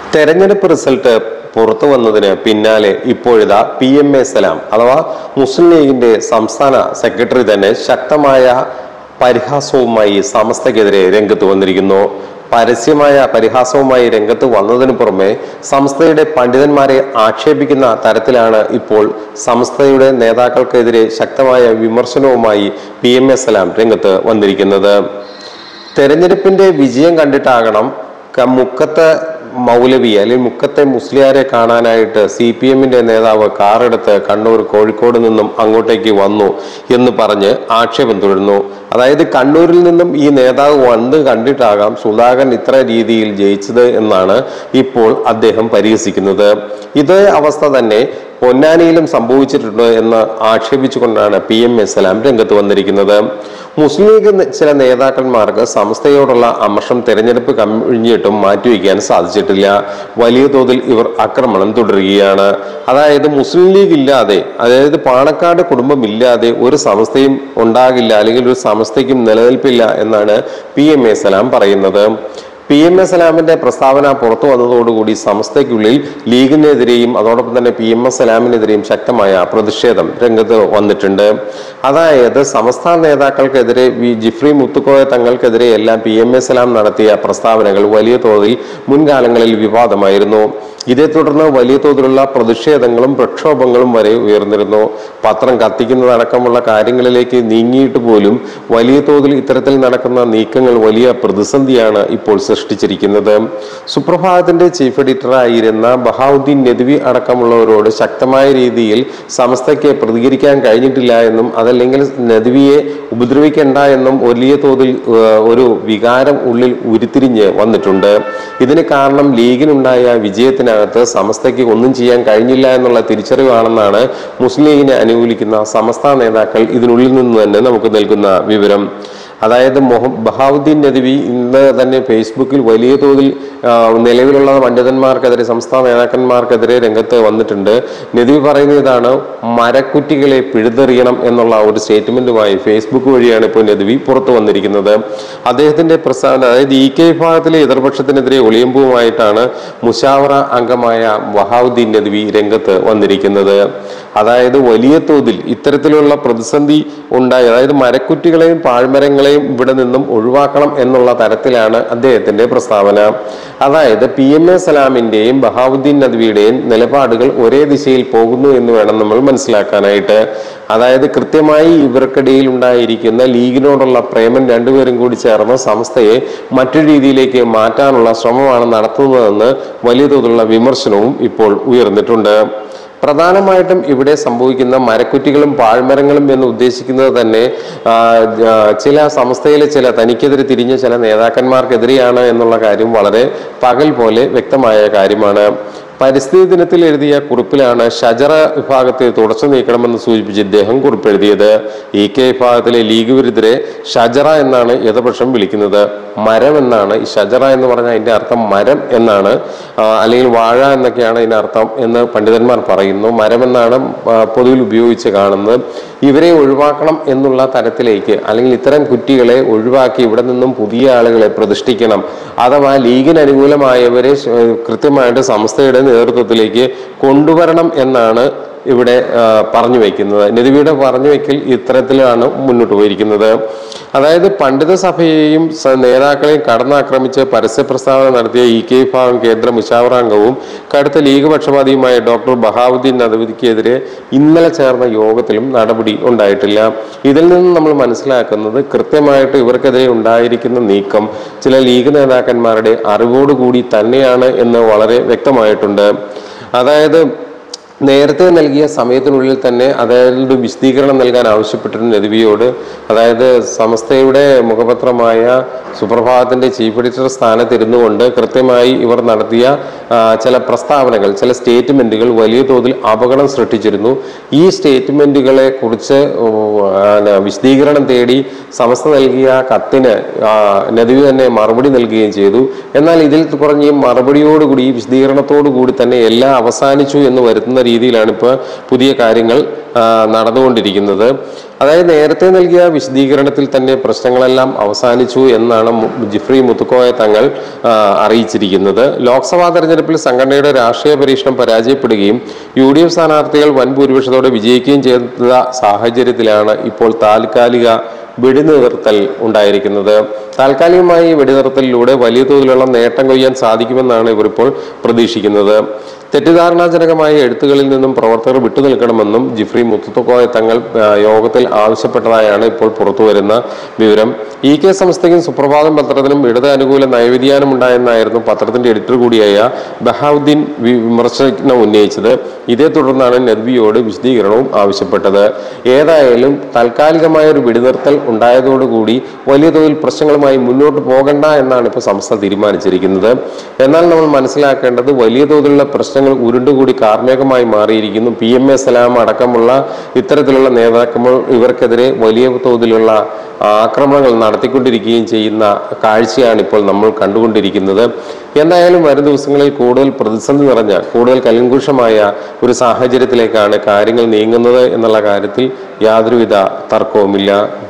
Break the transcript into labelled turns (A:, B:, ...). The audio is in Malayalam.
A: തെരഞ്ഞെടുപ്പ് റിസൾട്ട് പുറത്തു വന്നതിന് പിന്നാലെ ഇപ്പോഴിതാ പി എം എ സലാം അഥവാ മുസ്ലിം ലീഗിന്റെ സംസ്ഥാന സെക്രട്ടറി തന്നെ ശക്തമായ പരിഹാസവുമായി സമസ്തക്കെതിരെ രംഗത്ത് വന്നിരിക്കുന്നു പരസ്യമായ പരിഹാസവുമായി രംഗത്ത് വന്നതിനു പുറമെ സംസ്ഥയുടെ പണ്ഡിതന്മാരെ ആക്ഷേപിക്കുന്ന തരത്തിലാണ് ഇപ്പോൾ സംസ്ഥയുടെ നേതാക്കൾക്കെതിരെ ശക്തമായ വിമർശനവുമായി പി എം എ സലാം രംഗത്ത് വന്നിരിക്കുന്നത് തെരഞ്ഞെടുപ്പിന്റെ വിജയം കണ്ടിട്ടാകണം ക- മുക്കത്തെ മൗലവി അല്ലെങ്കിൽ മുക്കത്തെ മുസ്ലിയാരെ കാണാനായിട്ട് സി പി എമ്മിന്റെ നേതാവ് കാറെടുത്ത് കണ്ണൂർ കോഴിക്കോട് നിന്നും അങ്ങോട്ടേക്ക് വന്നു എന്ന് പറഞ്ഞ് ആക്ഷേപം തുടരുന്നു അതായത് കണ്ണൂരിൽ നിന്നും ഈ നേതാവ് വന്ന് കണ്ടിട്ടാകാം സുധാകരൻ ഇത്ര രീതിയിൽ ജയിച്ചത് എന്നാണ് ഇപ്പോൾ അദ്ദേഹം പരിഹസിക്കുന്നത് ഇതേ അവസ്ഥ തന്നെ പൊന്നാനിയിലും സംഭവിച്ചിട്ടുണ്ട് എന്ന് ആക്ഷേപിച്ചുകൊണ്ടാണ് പി എം എസ് സലാം രംഗത്ത് വന്നിരിക്കുന്നത് മുസ്ലിം ലീഗ് ന- ചില നേതാക്കന്മാർക്ക് സംസ്ഥയോടുള്ള അമർഷം തെരഞ്ഞെടുപ്പ് കഴിഞ്ഞിട്ടും മാറ്റിവെക്കാൻ സാധിച്ചിട്ടില്ല വലിയ തോതിൽ ഇവർ ആക്രമണം തുടരുകയാണ് അതായത് മുസ്ലിം ലീഗ് ഇല്ലാതെ അതായത് പാണക്കാട് കുടുംബം ഇല്ലാതെ ഒരു സംസ്ഥയും ഉണ്ടാകില്ല അല്ലെങ്കിൽ ഒരു സംസ്ഥയ്ക്കും നിലനിൽപ്പില്ല എന്നാണ് പി എം എ സലാം പറയുന്നത് പി എം എ സലാമിന്റെ പ്രസ്താവന പുറത്തു വന്നതോടുകൂടി സംസ്ഥയ്ക്കുള്ളിൽ ലീഗിനെതിരെയും അതോടൊപ്പം തന്നെ പി എം എസ് സലാമിനെതിരെയും ശക്തമായ പ്രതിഷേധം രംഗത്ത് വന്നിട്ടുണ്ട് അതായത് സംസ്ഥാന നേതാക്കൾക്കെതിരെ വി ജിഫ്രി മുത്തുക്കോയ തങ്ങൾക്കെതിരെ എല്ലാം പി എം എ സലാം നടത്തിയ പ്രസ്താവനകൾ വലിയ തോതിൽ മുൻകാലങ്ങളിൽ വിവാദമായിരുന്നു ഇതേ തുടർന്ന് വലിയ തോതിലുള്ള പ്രതിഷേധങ്ങളും പ്രക്ഷോഭങ്ങളും വരെ ഉയർന്നിരുന്നു പത്രം കത്തിക്കുന്നതടക്കമുള്ള കാര്യങ്ങളിലേക്ക് നീങ്ങിയിട്ട് പോലും വലിയ തോതിൽ ഇത്തരത്തിൽ നടക്കുന്ന നീക്കങ്ങൾ വലിയ പ്രതിസന്ധിയാണ് ഇപ്പോൾ സൃഷ്ടിച്ചിരിക്കുന്നത് സുപ്രഭാതത്തിന്റെ ചീഫ് എഡിറ്ററായിരുന്ന ബഹാവുദ്ദീൻ നദ്വി അടക്കമുള്ളവരോട് ശക്തമായ രീതിയിൽ സംസ്ഥയ്ക്ക് പ്രതികരിക്കാൻ കഴിഞ്ഞിട്ടില്ല എന്നും അതല്ലെങ്കിൽ നദ്വിയെ ഉപദ്രവിക്കേണ്ട എന്നും വലിയ തോതിൽ ഏഹ്, ഒരു വികാരം ഉള്ളിൽ ഉരുത്തിരിഞ്ഞ് വന്നിട്ടുണ്ട് ഇതിന് കാരണം ലീഗിനുണ്ടായ വിജയത്തിനകത്ത് സമസ്തയ്ക്ക് ഒന്നും ചെയ്യാൻ കഴിഞ്ഞില്ല എന്നുള്ള തിരിച്ചറിവാണെന്നാണ് മുസ്ലിം ലീഗിനെ അനുകൂലിക്കുന്ന സമസ്ത നേതാക്കൾ ഇതിനുള്ളിൽ നിന്ന് തന്നെ നമുക്ക് നൽകുന്ന വിവരം അതായത് മൊഹ ബഹാവുദ്ദീൻ നദ്വി ഇന്ന് തന്നെ ഫേസ്ബുക്കിൽ വലിയ തോതിൽ ആ, നിലവിലുള്ള പണ്ഡിതന്മാർക്കെതിരെ സംസ്ഥാന നേതാക്കന്മാർക്കെതിരെ രംഗത്ത് വന്നിട്ടുണ്ട് നദ്വി പറയുന്ന ഇതാണ് മരക്കുറ്റികളെ പിഴുതെറിയണം എന്നുള്ള ഒരു സ്റ്റേറ്റ്മെന്റുമായി ഫേസ്ബുക്ക് വഴിയാണ് ഇപ്പോൾ നദ്വി പുറത്തു വന്നിരിക്കുന്നത് അദ്ദേഹത്തിന്റെ പ്രസ്താവന അതായത് ഇ കെ വിഭാഗത്തിലെ എതിർപക്ഷത്തിനെതിരെ ഒളിയമ്പുമായിട്ടാണ് മുഷാവറ അംഗമായ വഹാവുദ്ദീൻ നദ്വി രംഗത്ത് വന്നിരിക്കുന്നത് അതായത് വലിയ തോതിൽ ഇത്തരത്തിലുള്ള പ്രതിസന്ധി ഉണ്ടായി അതായത് മരക്കുറ്റികളെയും പാഴ്മരങ്ങളെയും ഇവിടെ നിന്നും ഒഴിവാക്കണം എന്നുള്ള തരത്തിലാണ് അദ്ദേഹത്തിന്റെ പ്രസ്താവന അതായത് പി എം എ സലാമിന്റെയും ബഹാവുദ്ദീൻ നദ്വിയുടെയും നിലപാടുകൾ ഒരേ ദിശയിൽ പോകുന്നു എന്ന് വേണം നമ്മൾ മനസ്സിലാക്കാനായിട്ട് അതായത് കൃത്യമായി ഇവർക്കിടയിൽ ഉണ്ടായിരിക്കുന്ന ലീഗിനോടുള്ള പ്രേമം രണ്ടുപേരും കൂടി ചേർന്ന് സംസ്ഥയെ മറ്റൊരു രീതിയിലേക്ക് മാറ്റാനുള്ള ശ്രമമാണ് നടത്തുന്നതെന്ന് വലിയ തോതിലുള്ള വിമർശനവും ഇപ്പോൾ ഉയർന്നിട്ടുണ്ട് പ്രധാനമായിട്ടും ഇവിടെ സംഭവിക്കുന്ന മരക്കുറ്റികളും പാഴ്മരങ്ങളും എന്ന് ഉദ്ദേശിക്കുന്നത് തന്നെ ആ, ആ, ചില സംസ്ഥയിലെ ചില തനിക്കെതിരെ തിരിഞ്ഞ ചില നേതാക്കന്മാർക്കെതിരെയാണ് എന്നുള്ള കാര്യം വളരെ പകൽ പോലെ വ്യക്തമായ കാര്യമാണ് പരിസ്ഥിതി ദിനത്തിൽ എഴുതിയ കുറിപ്പിലാണ് ഷജറ വിഭാഗത്തെ തുടച്ചു നീക്കണമെന്ന് സൂചിപ്പിച്ച് ഇദ്ദേഹം കുറിപ്പ് എഴുതിയത് ഇ കെ വിഭാഗത്തിലെ ലീഗ് വിരുദ്ധരെ ഷജറ എന്നാണ് ഇടതുപക്ഷം വിളിക്കുന്നത് മരം എന്നാണ് ഈ ഷജറ എന്ന് പറഞ്ഞാൽ അതിന്റെ അർത്ഥം മരം എന്നാണ് ആ, അല്ലെങ്കിൽ വാഴ എന്നൊക്കെയാണ് ഇതിന്റെ അർത്ഥം എന്ന് പണ്ഡിതന്മാർ പറയുന്നു മരം എന്നാണ് ആ, പൊതുവിൽ ഉപയോഗിച്ച് കാണുന്നത് ഇവരെ ഒഴിവാക്കണം എന്നുള്ള തരത്തിലേക്ക് അല്ലെങ്കിൽ ഇത്തരം കുറ്റികളെ ഒഴിവാക്കി ഇവിടെ നിന്നും പുതിയ ആളുകളെ പ്രതിഷ്ഠിക്കണം അഥവാ ലീഗിന് അനുകൂലമായവരെ ശ- കൃത്യമായിട്ട് സംസ്ഥയുടെ നേതൃത്വത്തിലേക്ക് കൊണ്ടുവരണം എന്നാണ് ഇവിടെ ആ, പറഞ്ഞു വയ്ക്കുന്നത് നദിവിയുടെ പറഞ്ഞു വയ്ക്കൽ ഇത്തരത്തിലാണ് മുന്നോട്ട് പോയിരിക്കുന്നത് അതായത് പണ്ഡിത സഭയെയും സ- നേതാക്കളെയും കടന്നാക്രമിച്ച് പരസ്യ പ്രസ്താവന നടത്തിയ ഇ കെ വിഭാഗം കേന്ദ്ര മുഷാവറാംഗവും കടുത്ത ലീഗ് പക്ഷപാതിയുമായ ഡോക്ടർ ബഹാവുദ്ദീൻ നദവിക്കെതിരെ ഇന്നലെ ചേർന്ന യോഗത്തിലും നടപടി ഉണ്ടായിട്ടില്ല ഇതിൽ നിന്ന് നമ്മൾ മനസ്സിലാക്കുന്നത് കൃത്യമായിട്ട് ഇവർക്കെതിരെ ഉണ്ടായിരിക്കുന്ന നീക്കം ചില ലീഗ് നേതാക്കന്മാരുടെ അറിവോടുകൂടി തന്നെയാണ് എന്ന് വളരെ വ്യക്തമായിട്ടുണ്ട് അതായത് നേരത്തെ നൽകിയ സമയത്തിനുള്ളിൽ തന്നെ അതായത് വിശദീകരണം നൽകാൻ ആവശ്യപ്പെട്ടിരുന്ന നദിവിയോട് അതായത് സംസ്ഥയുടെ മുഖപത്രമായ സുപ്രഭാതത്തിന്റെ ചീഫ് എഡിറ്റർ സ്ഥാനത്തിരുന്നു കൊണ്ട് കൃത്യമായി ഇവർ നടത്തിയ ആ, ചില പ്രസ്താവനകൾ ചില സ്റ്റേറ്റ്മെന്റുകൾ വലിയ തോതിൽ അപകടം സൃഷ്ടിച്ചിരുന്നു ഈ സ്റ്റേറ്റ്മെന്റുകളെ കുറിച്ച് ഓ, ആ, വിശദീകരണം തേടി സമസ്ത നൽകിയ കത്തിന് ആ, നദ്വി തന്നെ മറുപടി നൽകുകയും ചെയ്തു എന്നാൽ ഇതിൽ കുറഞ്ഞ ഈ മറുപടിയോടുകൂടി ഈ വിശദീകരണത്തോടു കൂടി തന്നെ എല്ലാം അവസാനിച്ചു എന്ന് വരുത്തുന്ന രീതിയിലാണ് ഇപ്പോൾ പുതിയ കാര്യങ്ങൾ ആ, നടന്നുകൊണ്ടിരിക്കുന്നത് അതായത് നേരത്തെ നൽകിയ വിശദീകരണത്തിൽ തന്നെ പ്രശ്നങ്ങളെല്ലാം അവസാനിച്ചു എന്നാണ് മു- ജിഫ്രി മുത്തുക്കോയ തങ്ങൾ ആ, അറിയിച്ചിരിക്കുന്നത് ലോക്സഭാ തെരഞ്ഞെടുപ്പിൽ സംഘടനയുടെ രാഷ്ട്രീയ പരീക്ഷണം പരാജയപ്പെടുകയും യു ഡി എഫ് സ്ഥാനാർത്ഥികൾ വൻ ഭൂരിപക്ഷത്തോടെ വിജയിക്കുകയും ചെയ്ത സാഹചര്യത്തിലാണ് ഇപ്പോൾ താൽക്കാലിക വെടിനിർത്തൽ ഉണ്ടായിരിക്കുന്നത് താൽക്കാലികമായി ഈ വെടിനിർത്തലിലൂടെ വലിയ തോതിലുള്ള നേട്ടം കൊയ്യാൻ സാധിക്കുമെന്നാണ് ഇവർ ഇപ്പോൾ പ്രതീക്ഷിക്കുന്നത് തെറ്റിദ്ധാരണാജനകമായ എഴുത്തുകളിൽ നിന്നും പ്രവർത്തകർ വിട്ടുനിൽക്കണമെന്നും ജിഫ്രി മുത്തുത്തോക്കോയ തങ്ങൾ ആ, യോഗത്തിൽ ആവശ്യപ്പെട്ടതായാണ് ഇപ്പോൾ പുറത്തുവരുന്ന വിവരം ഇ കെ സംസ്ഥയ്ക്കും സുപ്രഭാതം പത്രത്തിനും ഇടത് അനുകൂല നയവ്യതിയാനം ഉണ്ടായെന്നായിരുന്നു പത്രത്തിന്റെ എഡിറ്റർ കൂടിയായ ബഹാവുദ്ദീൻ വി- വിമർശനം ഉന്നയിച്ചത് ഇതേ തുടർന്നാണ് നദ്വിയോട് വിശദീകരണവും ആവശ്യപ്പെട്ടത് ഏതായാലും താൽക്കാലികമായ ഒരു വെടിനിർത്തൽ ഉണ്ടായതോടുകൂടി വലിയ തോതിൽ പ്രശ്നങ്ങളുമായി മുന്നോട്ട് പോകണ്ട എന്നാണ് ഇപ്പോൾ സംസ്ഥ തീരുമാനിച്ചിരിക്കുന്നത് എന്നാൽ നമ്മൾ മനസ്സിലാക്കേണ്ടത് വലിയ തോതിലുള്ള പ്രശ്നങ്ങൾ ഉരുണ്ടുകൂടി കാർമേഘമായി മാറിയിരിക്കുന്നു പി എം എ സലാം അടക്കമുള്ള ഇത്തരത്തിലുള്ള നേതാക്കൾ ഇവർക്കെതിരെ വലിയ തോതിലുള്ള ആക്രമണങ്ങൾ നടത്തിക്കൊണ്ടിരിക്കുകയും ചെയ്യുന്ന കാഴ്ചയാണ് ഇപ്പോൾ നമ്മൾ കണ്ടുകൊണ്ടിരിക്കുന്നത് എന്തായാലും വരും ദിവസങ്ങളിൽ കൂടുതൽ പ്രതിസന്ധി നിറഞ്ഞ കൂടുതൽ കലങ്കുഷമായ ഒരു സാഹചര്യത്തിലേക്കാണ് കാര്യങ്ങൾ നീങ്ങുന്നത് എന്നുള്ള കാര്യത്തിൽ യാതൊരുവിധ തർക്കവുമില്ല